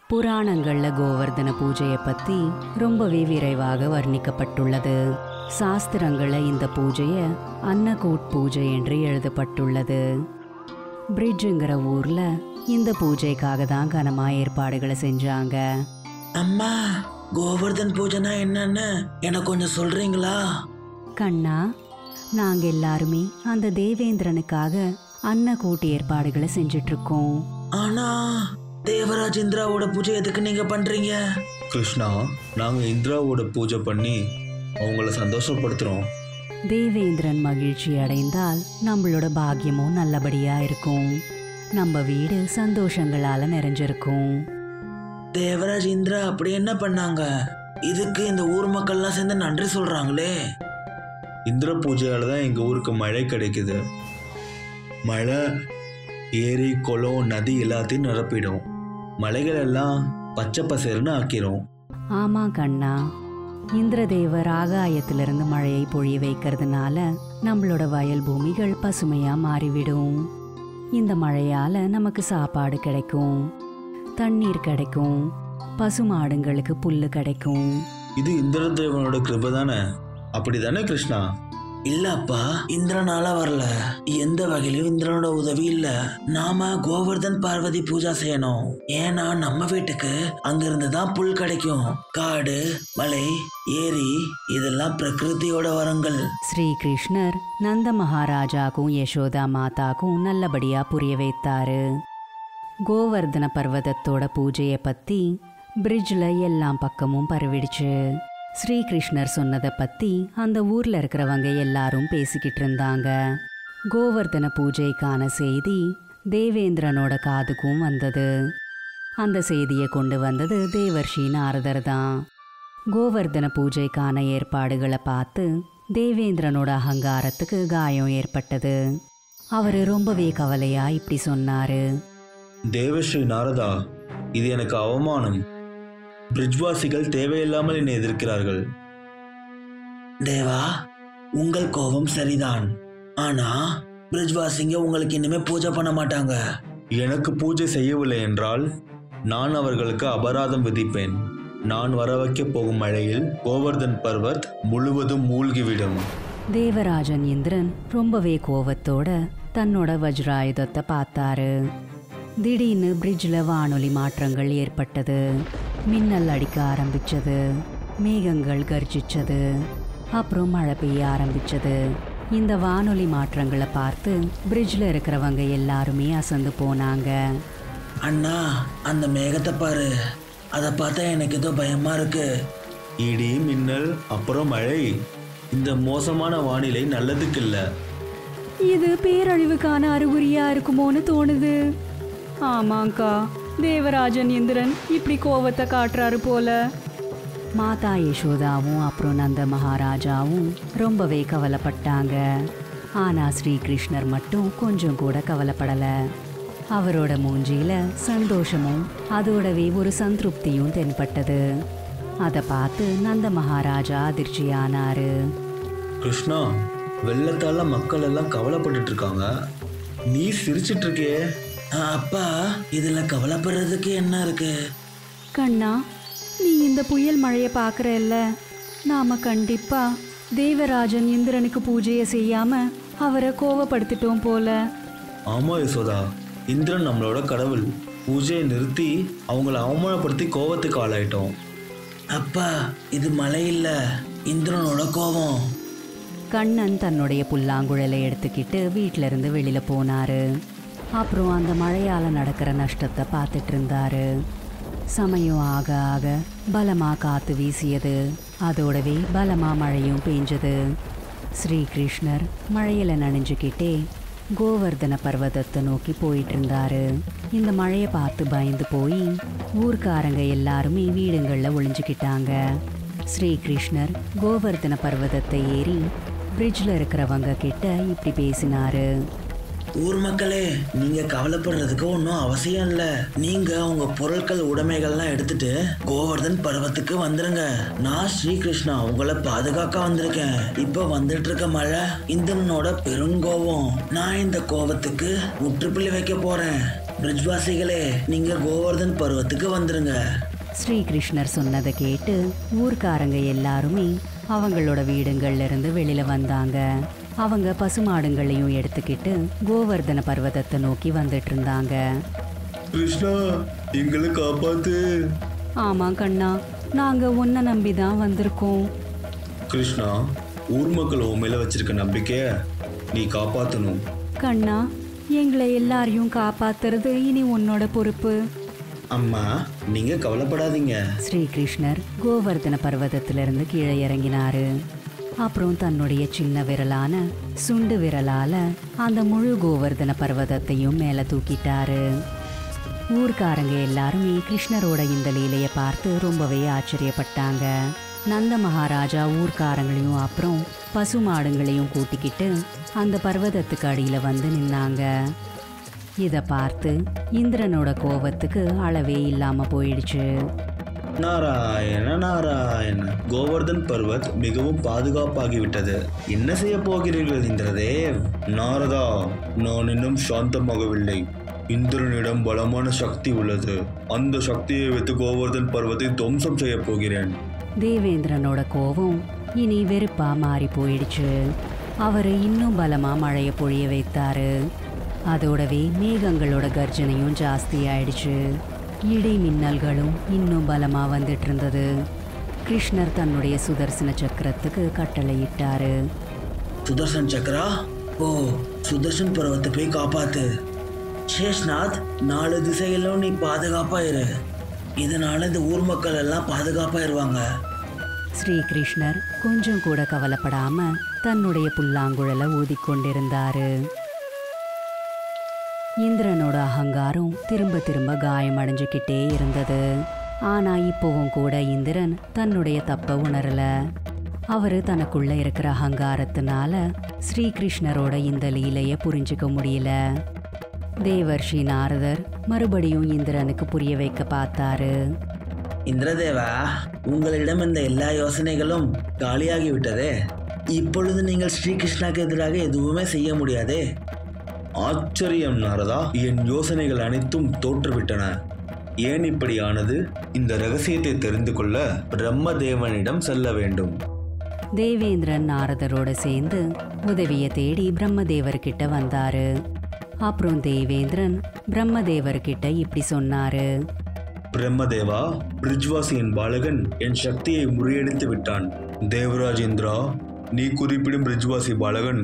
புராணங்கள்ல கோவர்தன பூஜையை பத்தி ரொம்பவே விரைவாக வர்ணிக்கப்பட்டுள்ளது சாஸ்திரங்கள்ல இந்த பூஜைய அன்னகூட் பூஜை என்று எழுதப்பட்டுள்ளது பிரிட்ஜுங்கிற ஊர்ல இந்த பூஜைக்காக தான் கனமா ஏற்பாடுகளை செஞ்சாங்க அம்மா கோவர்தன் பூஜைனா என்னன்னு எனக்கு கொஞ்சம் சொல்றீங்களா கண்ணா நாங்க எல்லாருமே அந்த தேவேந்திரனுக்காக அன்னக்கூட்டு ஏற்பாடுகளை செஞ்சுட்டு இருக்கோம் ஆனா தேவராஜ் இந்திராவோட பூஜை எதுக்கு நீங்க பண்றீங்க கிருஷ்ணா நாங்கள் இந்திராவோட பூஜை பண்ணி அவங்கள சந்தோஷப்படுத்துகிறோம் தேவேந்திரன் மகிழ்ச்சி அடைந்தால் நம்மளோட பாக்கியமும் நல்லபடியா இருக்கும் நம்ம வீடு சந்தோஷங்களால நிறைஞ்சிருக்கும் தேவராஜ் இந்திரா அப்படி என்ன பண்ணாங்க இதுக்கு இந்த ஊர் மக்கள்லாம் சேர்ந்து நன்றி சொல்றாங்களே இந்திர பூஜையால் தான் எங்கள் ஊருக்கு மழை கிடைக்குது மழை ஏரி குளம் நதி எல்லாத்தையும் நிரப்பிடும் மலைகள் எல்லாம் பச்சை பசேர்னு ஆக்கிரும் ஆமா கண்ணா இந்திரதேவர் ஆகாயத்திலிருந்து மழையை பொழிய வைக்கிறதுனால நம்மளோட வயல் பூமிகள் பசுமையா மாறிவிடும் இந்த மழையால நமக்கு சாப்பாடு கிடைக்கும் தண்ணீர் கிடைக்கும் பசுமாடுங்களுக்கு புல்லு கிடைக்கும் இது இந்திரதேவனோட கிருபை தானே அப்படி தானே கிருஷ்ணா இல்லப்பா இந்திரனால வரல எந்த வகையிலும் இந்திரனோட உதவி இல்ல நாம கோவர்தன் பார்வதி பூஜா செய்யணும் ஏன்னா நம்ம வீட்டுக்கு அங்கிருந்து தான் புல் கிடைக்கும் காடு மலை ஏரி இதெல்லாம் பிரகிருதியோட வரங்கள் ஸ்ரீ கிருஷ்ணர் நந்த மகாராஜாக்கும் யசோதா மாதாக்கும் நல்லபடியா புரிய வைத்தாரு கோவர்தன பர்வதத்தோட பூஜையை பத்தி பிரிட்ஜில் எல்லாம் பக்கமும் பரவிடுச்சு ஸ்ரீகிருஷ்ணர் சொன்னதை பத்தி அந்த ஊர்ல இருக்கிறவங்க எல்லாரும் பேசிக்கிட்டு இருந்தாங்க கோவர்தன பூஜைக்கான செய்தி தேவேந்திரனோட காதுக்கும் வந்தது அந்த செய்தியை கொண்டு வந்தது தேவர்ஷி நாரதர் தான் கோவர்தன பூஜைக்கான ஏற்பாடுகளை பார்த்து தேவேந்திரனோட அகங்காரத்துக்கு காயம் ஏற்பட்டது அவரு ரொம்பவே கவலையா இப்படி சொன்னாரு தேவஸ்ரீ நாரதா இது எனக்கு அவமானம் பிரிட்ஜ்வாசிகள் தேவையில்லாமல் என்னை எதிர்க்கிறார்கள் தேவா உங்கள் கோபம் சரிதான் ஆனா பிரிஜ்வாசிங்க உங்களுக்கு இனிமே பூஜை பண்ண மாட்டாங்க எனக்கு பூஜை செய்யவில்லை என்றால் நான் அவர்களுக்கு அபராதம் விதிப்பேன் நான் வர வைக்கப் போகும் மழையில் கோவர்தன் பர்வத் முழுவதும் மூழ்கிவிடும் தேவராஜன் இந்திரன் ரொம்பவே கோவத்தோட தன்னோட வஜ்ராயுதத்தை பார்த்தாரு திடீர்னு பிரிட்ஜில் வானொலி மாற்றங்கள் ஏற்பட்டது மின்னல் அடிக்க ஆரம்பிச்சது மேகங்கள் கர்ஜிச்சது அப்புறம் மழை பெய்ய ஆரம்பிச்சது இந்த வானொலி மாற்றங்களை பார்த்து பிரிட்ஜில் இருக்கிறவங்க எல்லாருமே அசந்து போனாங்க அண்ணா அந்த மேகத்தை பாரு அதை பார்த்தா எனக்கு ஏதோ பயமா இருக்கு இடி மின்னல் அப்புறம் மழை இந்த மோசமான வானிலை நல்லதுக்கு இல்லை இது பேரழிவுக்கான அறிகுறியா இருக்குமோன்னு தோணுது ஆமாங்கா தேவராஜன் இந்திரன் இப்படி கோவத்தை காட்டுறாரு போல மாதா யசோதாவும் அப்புறம் நந்த மகாராஜாவும் ரொம்பவே கவலைப்பட்டாங்க ஆனா ஸ்ரீகிருஷ்ணர் மட்டும் கொஞ்சம் கூட கவலைப்படல அவரோட மூஞ்சியில சந்தோஷமும் அதோடவே ஒரு சந்திருப்தியும் தென்பட்டது அதை பார்த்து நந்த மகாராஜா அதிர்ச்சியானாரு கிருஷ்ணா வெள்ளத்தால மக்கள் எல்லாம் கவலைப்பட்டுட்டு இருக்காங்க நீ சிரிச்சிட்டு இருக்கே ஆ, அப்பா இதுல கவலைப்படுறதுக்கு என்ன இருக்கு கண்ணா நீ இந்த புயல் மழையை பார்க்கறல்ல நாம கண்டிப்பா தேவராஜன் இந்திரனுக்கு பூஜையை செய்யாம அவரை கோவப்படுத்திட்டோம் போல ஆமா யசோதா இந்திரன் நம்மளோட கடவுள் பூஜையை நிறுத்தி அவங்கள அவமானப்படுத்தி கோவத்துக்கு ஆளாயிட்டோம் அப்பா இது மழை இல்ல இந்திரனோட கோபம் கண்ணன் தன்னுடைய புல்லாங்குழலை எடுத்துக்கிட்டு வீட்ல இருந்து வெளியில போனாரு அப்புறம் அந்த மழையால நடக்கிற நஷ்டத்தை பார்த்துட்டு இருந்தாரு சமயம் ஆக ஆக பலமா காத்து வீசியது அதோடவே பலமா மழையும் பெஞ்சது ஸ்ரீகிருஷ்ணர் மழையில நனைஞ்சுக்கிட்டே கோவர்தன பர்வதத்தை நோக்கி போயிட்டு இருந்தாரு இந்த மழையை பார்த்து பயந்து போய் ஊர்க்காரங்க எல்லாருமே வீடுங்கள்ல ஒளிஞ்சுக்கிட்டாங்க ஸ்ரீகிருஷ்ணர் கோவர்தன பர்வதத்தை ஏறி பிரிட்ஜில் இருக்கிறவங்க கிட்ட இப்படி பேசினாரு ஊர் மக்களே நீங்க கவலைப்படுறதுக்கு ஒன்றும் அவசியம் இல்ல நீங்க உங்க பொருட்கள் உடைமைகள்லாம் எடுத்துட்டு கோவர்தன் பர்வத்துக்கு வந்துருங்க நான் ஸ்ரீகிருஷ்ணா உங்களை பாதுகாக்க வந்திருக்கேன் இப்ப வந்துட்டு இருக்க மழை இந்திரனோட பெருங்கோபம் நான் இந்த கோபத்துக்கு முற்றுப்புள்ளி வைக்க போறேன் பிரிட்ஜ்வாசிகளே நீங்க கோவர்தன் பருவத்துக்கு வந்துருங்க ஸ்ரீகிருஷ்ணர் சொன்னதை கேட்டு ஊர்க்காரங்க எல்லாருமே அவங்களோட வீடுங்கள்ல இருந்து வெளியில வந்தாங்க அவங்க பசுமாடுங்களையும் எடுத்துக்கிட்டு கோவர்தன பர்வதத்தை நோக்கி வந்துட்டு இருந்தாங்க கிருஷ்ணா எங்களை காப்பாத்து ஆமா கண்ணா நாங்க உன்னை நம்பி தான் வந்திருக்கோம் கிருஷ்ணா ஊர் மக்கள் உன் மேல வச்சிருக்க நம்பிக்கைய நீ காப்பாத்தணும் கண்ணா எங்களை எல்லாரையும் காப்பாத்துறது இனி உன்னோட பொறுப்பு அம்மா நீங்க கவலைப்படாதீங்க ஸ்ரீகிருஷ்ணர் கோவர்தன பர்வதத்திலிருந்து கீழே இறங்கினாரு அப்புறம் தன்னுடைய சின்ன விரலான சுண்டு விரலால அந்த முழு கோவர்தன பர்வதத்தையும் மேலே தூக்கிட்டாரு ஊர்க்காரங்க எல்லாருமே கிருஷ்ணரோட இந்த லீலையை பார்த்து ரொம்பவே ஆச்சரியப்பட்டாங்க நந்த மகாராஜா ஊர்க்காரங்களையும் அப்புறம் பசு மாடுங்களையும் கூட்டிக்கிட்டு அந்த பர்வதத்துக்கு அடியில வந்து நின்னாங்க இதை பார்த்து இந்திரனோட கோவத்துக்கு அளவே இல்லாம போயிடுச்சு நாராயண நாராயண கோவர்தன் பர்வத் மிகவும் பாதுகாப்பாகிவிட்டது என்ன செய்ய போகிறீர்கள் இந்திரதேவ் நாரதா நான் இன்னும் சாந்தமாகவில்லை இந்திரனிடம் பலமான சக்தி உள்ளது அந்த சக்தியை வைத்து கோவர்தன் பர்வத்தை துவம்சம் செய்ய போகிறேன் தேவேந்திரனோட கோவம் இனி வெறுப்பா மாறி போயிடுச்சு அவர் இன்னும் பலமா மழைய பொழிய வைத்தாரு அதோடவே மேகங்களோட கர்ஜனையும் ஜாஸ்தி ஆயிடுச்சு இடி மின்னல்களும் இன்னும் பலமா வந்துட்டு இருந்தது கிருஷ்ணர் தன்னுடைய சுதர்சன சக்கரத்துக்கு கட்டளையிட்டாரு சுதர்சன் சக்கரா ஓ சுதர்சன் பருவத்தை போய் காப்பாத்து சேஷ்நாத் நாலு திசையிலும் நீ பாதுகாப்பா இரு இதனால இந்த ஊர் மக்கள் எல்லாம் பாதுகாப்பா இருவாங்க ஸ்ரீகிருஷ்ணர் கொஞ்சம் கூட கவலைப்படாம தன்னுடைய புல்லாங்குழலை ஊதிக்கொண்டிருந்தாரு இந்திரனோட அகங்காரம் திரும்ப திரும்ப காயமடைஞ்சுக்கிட்டே இருந்தது ஆனா இப்போவும் கூட இந்திரன் தன்னுடைய தப்ப உணரல அவரு தனக்குள்ள இருக்கிற அகங்காரத்தினால ஸ்ரீகிருஷ்ணரோட இந்த லீலைய புரிஞ்சுக்க முடியல தேவர்ஷி நாரதர் மறுபடியும் இந்திரனுக்கு புரிய வைக்க பார்த்தாரு இந்திரதேவா உங்களிடம் இந்த எல்லா யோசனைகளும் காலியாகி விட்டதே இப்பொழுது நீங்கள் ஸ்ரீகிருஷ்ணாக்கு எதிராக எதுவுமே செய்ய முடியாதே ஆச்சரியம் நாரதா என் யோசனைகள் அனைத்தும் தோற்றுவிட்டன ஏன் இப்படி ஆனது இந்த ரகசியத்தை தெரிந்து கொள்ள பிரம்மதேவனிடம் செல்ல வேண்டும் தேவேந்திரன் நாரதரோட சேர்ந்து உதவிய தேடி பிரம்மதேவர்கிட்ட வந்தாரு அப்புறம் தேவேந்திரன் பிரம்மதேவர்கிட்ட இப்படி சொன்னாரு பிரம்மதேவா பிரிஜ்வாசியின் பாலகன் என் சக்தியை முறியடித்து விட்டான் தேவராஜேந்திரா நீ குறிப்பிடும் பிரிஜ்வாசி பாலகன்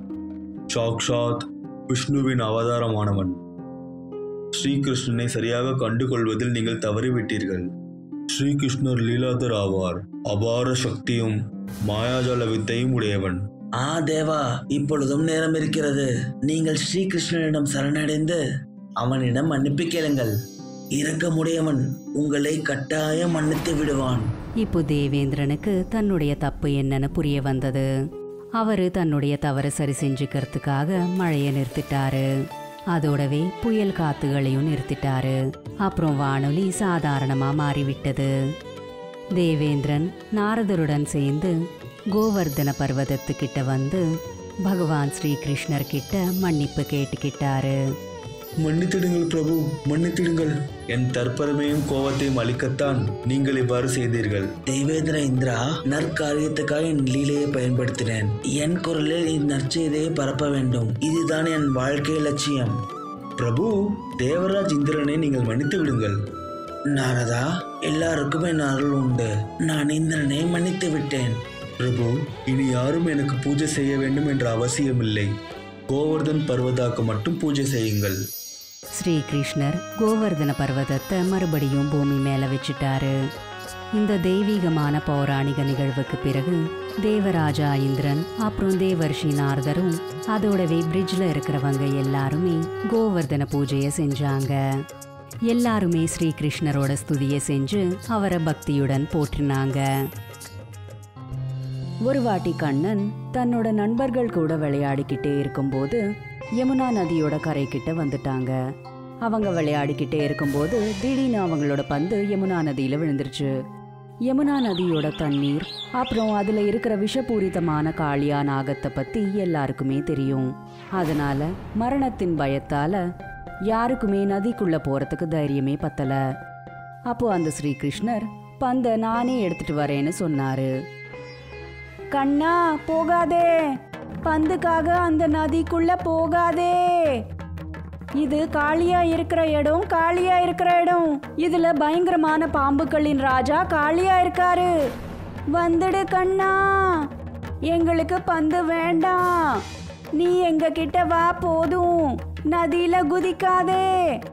சாக்ஷாத் விஷ்ணுவின் அவதாரமானவன் ஸ்ரீகிருஷ்ணனை சரியாக கண்டுகொள்வதில் நீங்கள் தவறிவிட்டீர்கள் ஸ்ரீகிருஷ்ணர் லீலாதர் ஆவார் அபார சக்தியும் மாயாஜால வித்தையும் உடையவன் ஆ தேவா இப்பொழுதும் நேரம் இருக்கிறது நீங்கள் ஸ்ரீகிருஷ்ணனிடம் சரணடைந்து அவனிடம் மன்னிப்பு கேளுங்கள் இரக்கமுடையவன் உங்களை கட்டாயம் மன்னித்து விடுவான் இப்போ தேவேந்திரனுக்கு தன்னுடைய தப்பு என்னன்னு புரிய வந்தது அவரு தன்னுடைய தவறை சரி செஞ்சுக்கிறதுக்காக மழையை நிறுத்திட்டாரு அதோடவே புயல் காத்துகளையும் நிறுத்திட்டாரு அப்புறம் வானொலி சாதாரணமா மாறிவிட்டது தேவேந்திரன் நாரதருடன் சேர்ந்து கோவர்தன பர்வதத்துக்கிட்ட வந்து பகவான் ஸ்ரீகிருஷ்ணர் கிட்ட மன்னிப்பு கேட்டுக்கிட்டாரு மன்னித்திடுங்கள் பிரபு மன்னித்திடுங்கள் என் தற்பெருமையும் கோபத்தையும் அளிக்கத்தான் நீங்கள் இவ்வாறு செய்தீர்கள் தேவேந்திர இந்திரா நற்காரியத்துக்காக என் லீலையை பயன்படுத்தினேன் என் குரலில் இந்நற்செய்தியை பரப்ப வேண்டும் இதுதான் என் வாழ்க்கை லட்சியம் பிரபு தேவராஜ் இந்திரனை நீங்கள் மன்னித்து விடுங்கள் நாரதா எல்லாருக்கும் என் அருள் உண்டு நான் இந்திரனை மன்னித்து விட்டேன் பிரபு இனி யாரும் எனக்கு பூஜை செய்ய வேண்டும் என்ற அவசியமில்லை கோவர்தன் பர்வதாக்கு மட்டும் பூஜை செய்யுங்கள் ஸ்ரீகிருஷ்ணர் கோவர்தன பர்வதத்தை மறுபடியும் பூமி மேல வச்சுட்டாரு இந்த தெய்வீகமான பௌராணிக நிகழ்வுக்கு பிறகு தேவராஜா இந்திரன் அப்புறம் தேவர்ஷி நாரதரும் அதோடவே பிரிட்ஜ்ல இருக்கிறவங்க எல்லாருமே கோவர்தன பூஜையை செஞ்சாங்க எல்லாருமே ஸ்ரீகிருஷ்ணரோட ஸ்துதியை செஞ்சு அவரை பக்தியுடன் போற்றினாங்க ஒரு வாட்டி கண்ணன் தன்னோட நண்பர்கள் கூட விளையாடிக்கிட்டே இருக்கும்போது யமுனா நதியோட கரைக்கிட்ட வந்துட்டாங்க அவங்க விளையாடிக்கிட்டே இருக்கும்போது திடீர்னு அவங்களோட பந்து யமுனா நதியில விழுந்துருச்சு யமுனா நதியோட தண்ணீர் அப்புறம் அதுல இருக்கிற விஷபூரிதமான காளியா நாகத்தை பத்தி எல்லாருக்குமே தெரியும் அதனால மரணத்தின் பயத்தால யாருக்குமே நதிக்குள்ள போறதுக்கு தைரியமே பத்தல அப்போ அந்த ஸ்ரீகிருஷ்ணர் பந்த நானே எடுத்துட்டு வரேன்னு சொன்னாரு கண்ணா போகாதே பந்துக்காக அந்த நதிக்குள்ள போகாதே இது காளியா இருக்கிற இடம் காளியா இருக்கிற இடம் இதுல பயங்கரமான பாம்புகளின் ராஜா காளியா இருக்காரு வந்துடு கண்ணா எங்களுக்கு பந்து வேண்டாம் நீ எங்க கிட்ட வா போதும் நதியில குதிக்காதே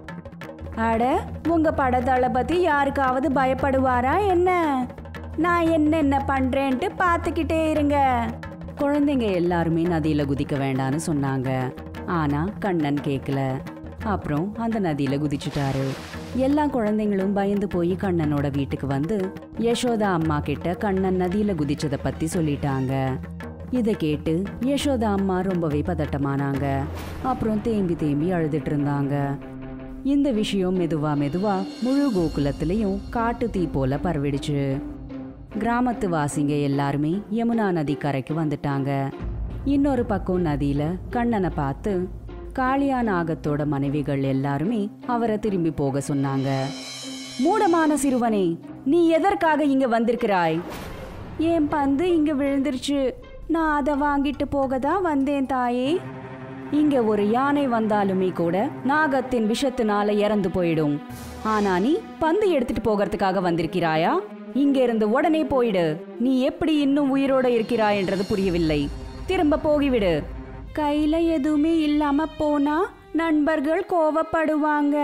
அட உங்க படதளபதி யாருக்காவது பயப்படுவாரா என்ன நான் என்னென்ன பண்றேன்ட்டு பார்த்துக்கிட்டே இருங்க குழந்தைங்க எல்லாருமே நதியில குதிக்க வேண்டாம்னு சொன்னாங்க ஆனா கண்ணன் கேட்கல அப்புறம் அந்த நதியில குதிச்சுட்டாரு எல்லா குழந்தைங்களும் பயந்து போய் கண்ணனோட வீட்டுக்கு வந்து யசோதா அம்மா கிட்ட கண்ணன் நதியில குதிச்சதை பத்தி சொல்லிட்டாங்க இதை கேட்டு யசோதா அம்மா ரொம்பவே பதட்டமானாங்க அப்புறம் தேம்பி தேம்பி அழுதுட்டு இருந்தாங்க இந்த விஷயம் மெதுவா மெதுவா முழு கோகுலத்திலையும் காட்டு தீ போல பரவிடுச்சு கிராமத்து வாசிங்க எல்லாருமே யமுனா நதி கரைக்கு வந்துட்டாங்க இன்னொரு பக்கம் நதியில கண்ணனை பார்த்து காளியா நாகத்தோட மனைவிகள் எல்லாருமே அவரை திரும்பி போக சொன்னாங்க மூடமான சிறுவனே நீ எதற்காக இங்க வந்திருக்கிறாய் என் பந்து இங்க விழுந்துருச்சு நான் அதை வாங்கிட்டு போக தான் வந்தேன் தாயே இங்க ஒரு யானை வந்தாலுமே கூட நாகத்தின் விஷத்தினால இறந்து போயிடும் ஆனா நீ பந்து எடுத்துட்டு போகிறதுக்காக வந்திருக்கிறாயா இங்க இருந்து உடனே போயிடு நீ எப்படி இன்னும் உயிரோட இருக்கிறாய்ன்றது புரியவில்லை திரும்ப போகிவிடு கையில எதுவுமே இல்லாம போனா நண்பர்கள் கோவப்படுவாங்க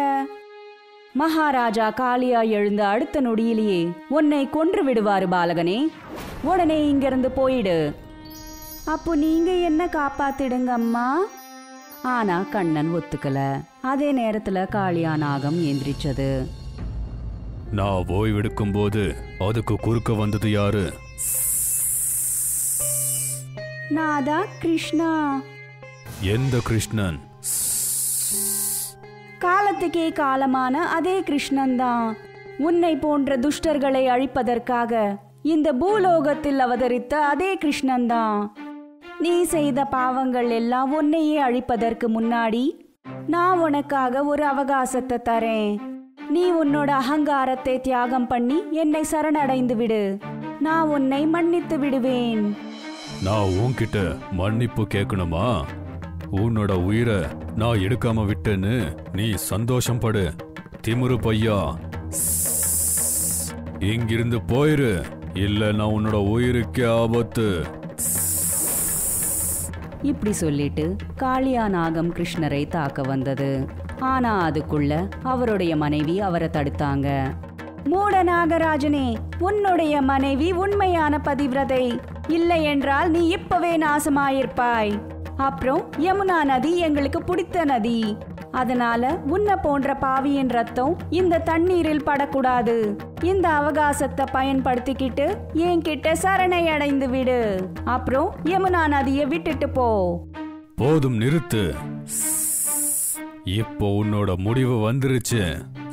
மகாராஜா காளியா எழுந்த அடுத்த நொடியிலேயே உன்னை கொன்று விடுவாரு பாலகனே உடனே இங்கிருந்து போயிடு அப்போ நீங்க என்ன காப்பாத்திடுங்க அம்மா ஆனா கண்ணன் ஒத்துக்கல அதே நேரத்துல காளியா நாகம் எந்திரிச்சது நான் ஓய்வெடுக்கும் போது அதுக்கு குறுக்க வந்தது யாரு நாதா கிருஷ்ணா எந்த கிருஷ்ணன் காலத்துக்கே காலமான அதே கிருஷ்ணன் தான் உன்னை போன்ற துஷ்டர்களை அழிப்பதற்காக இந்த பூலோகத்தில் அவதரித்த அதே கிருஷ்ணன் தான் நீ செய்த பாவங்கள் எல்லாம் உன்னையே அழிப்பதற்கு முன்னாடி நான் உனக்காக ஒரு அவகாசத்தை தரேன் நீ உன்னோட அகங்காரத்தை தியாகம் பண்ணி என்னை சரணடைந்து விடு நான் உன்னை மன்னித்து விடுவேன் நான் உன்கிட்ட மன்னிப்பு கேட்கணுமா உன்னோட உயிரை நான் எடுக்காம விட்டேன்னு நீ சந்தோஷம் படு திமிரு பையா இங்கிருந்து போயிரு இல்ல நான் உன்னோட உயிருக்கே ஆபத்து இப்படி சொல்லிட்டு காளியா நாகம் கிருஷ்ணரை தாக்க வந்தது ஆனா அதுக்குள்ள அவருடைய மனைவி அவரை தடுத்தாங்க மூட நாகராஜனே உன்னுடைய மனைவி உண்மையான பதிவிரதை இல்லை என்றால் நீ இப்பவே நாசமாயிருப்பாய் அப்புறம் யமுனா நதி எங்களுக்கு பிடித்த நதி அதனால உன்னை போன்ற பாவியின் ரத்தம் இந்த தண்ணீரில் படக்கூடாது இந்த அவகாசத்தை பயன்படுத்திக்கிட்டு என்கிட்ட சரணை அடைந்து விடு அப்புறம் யமுனா நதியை விட்டுட்டு போ போதும் நிறுத்து இப்போ உன்னோட முடிவு வந்துருச்சு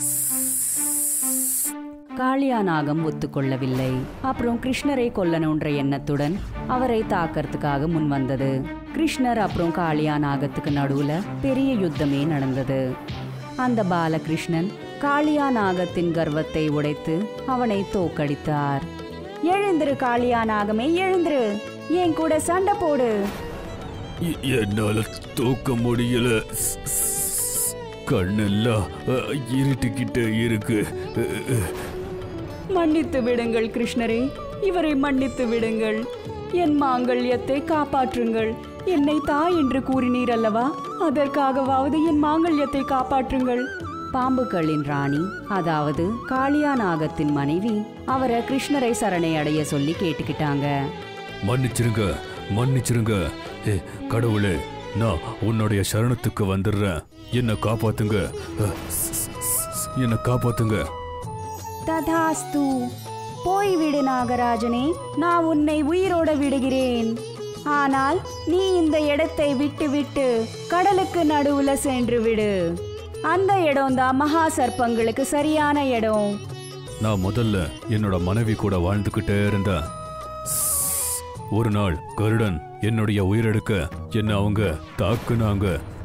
காளியாநாகம் ஒத்துக்கொள்ளவில்லை அப்புறம் கிருஷ்ணரை கொல்லணுன்ற எண்ணத்துடன் அவரை தாக்கறதுக்காக முன் வந்தது கிருஷ்ணர் அப்புறம் காளியாநாகத்துக்கு நடுவுல பெரிய யுத்தமே நடந்தது அந்த பாலகிருஷ்ணன் காளியாநாகத்தின் கர்வத்தை உடைத்து அவனை தோக்கடித்தார் எழுந்திரு காளியாநாகமே எழுந்திரு என் கூட சண்டை போடு எ- என்னால தூக்க முடியல ஸ்- ஸ்- கண்ணெல்லாம் அ, இருட்டிக்கிட்டே இருக்கு அ, அ. மன்னித்து விடுங்கள் கிருஷ்ணரே இவரை மன்னித்து விடுங்கள் என் மாங்கல்யத்தை காப்பாற்றுங்கள் என்னை தா என்று கூறினீர் அல்லவா அதற்காகவாவது என் மாங்கல்யத்தை காப்பாற்றுங்கள் பாம்புகளின் ராணி அதாவது காளியா நாகத்தின் மனைவி அவரை கிருஷ்ணரை சரணை அடைய சொல்லி கேட்டுக்கிட்டாங்க மன்னிச்சிருங்க மன்னிச்சிருங்க ஏ கடவுளே நான் உன்னுடைய சரணத்துக்கு வந்துடுறேன் என்ன காப்பாத்துங்க அ, ஸ்- ஸ்- ஸ்- என்ன காப்பாத்துங்க ததாஸ்து போய்விடு நாகராஜனே நான் உன்னை உயிரோட விடுகிறேன் ஆனால் நீ இந்த இடத்தை விட்டு விட்டு கடலுக்கு நடுவுல சென்று விடு அந்த இடம்தான் மகா சர்ப்பங்களுக்கு சரியான இடம் நான் முதல்ல என்னோட மனைவி கூட வாழ்ந்துகிட்டே இருந்தேன் ஸ்- ஒரு நாள் கருடன் என்னுடைய உயிரெடுக்க என்ன அவங்க தாக்குனாங்க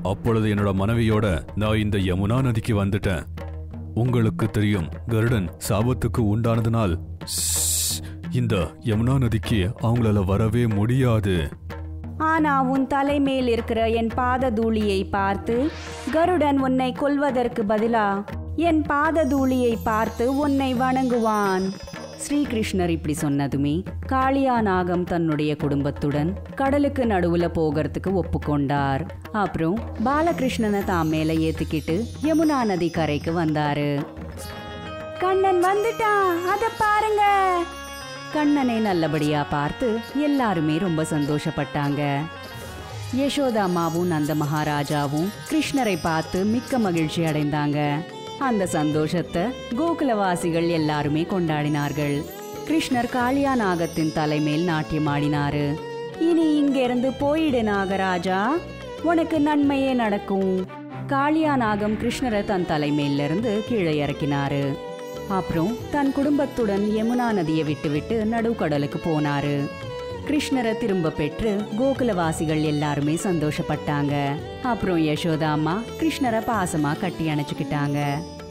அப்பொழுது என்னோட மனைவியோட நான் இந்த யமுனா நதிக்கு வந்துட்டேன் உங்களுக்கு தெரியும் கருடன் சாபத்துக்கு உண்டானதுனால் ஸ்ஸ், இந்த யமுனா நதிக்கு அவங்களால வரவே முடியாது ஆனா உன் தலை மேல் இருக்கிற என் பாத தூளியை பார்த்து கருடன் உன்னை கொல்வதற்கு பதிலா என் பாத தூளியை பார்த்து உன்னை வணங்குவான் ஸ்ரீகிருஷ்ணர் இப்படி சொன்னதுமே காளியா நாகம் தன்னுடைய குடும்பத்துடன் கடலுக்கு நடுவுல போகிறதுக்கு ஒப்புக்கொண்டார் அப்புறம் பாலகிருஷ்ணனை தாம் மேல ஏத்துக்கிட்டு யமுனா நதி கரைக்கு வந்தாரு கண்ணன் வந்துட்டான் அத பாருங்க கண்ணனை நல்லபடியா பார்த்து எல்லாருமே ரொம்ப சந்தோஷப்பட்டாங்க யசோதா அம்மாவும் நந்த மகாராஜாவும் கிருஷ்ணரை பார்த்து மிக்க மகிழ்ச்சி அடைந்தாங்க அந்த சந்தோஷத்தை கோகுலவாசிகள் எல்லாருமே கொண்டாடினார்கள் கிருஷ்ணர் காளியா நாகத்தின் தலைமேல் நாட்டியமாடினாரு இனி இங்கிருந்து போயிடு நாகராஜா உனக்கு நன்மையே நடக்கும் காளியா நாகம் கிருஷ்ணரை தன் தலைமையில இருந்து கீழே இறக்கினாரு அப்புறம் தன் குடும்பத்துடன் யமுனா நதியை விட்டுவிட்டு நடுக்கடலுக்கு போனாரு கிருஷ்ணரை திரும்ப பெற்று கோகுலவாசிகள் எல்லாருமே சந்தோஷப்பட்டாங்க அப்புறம் யசோதா அம்மா கிருஷ்ணரை பாசமா கட்டி அணைச்சுக்கிட்டாங்க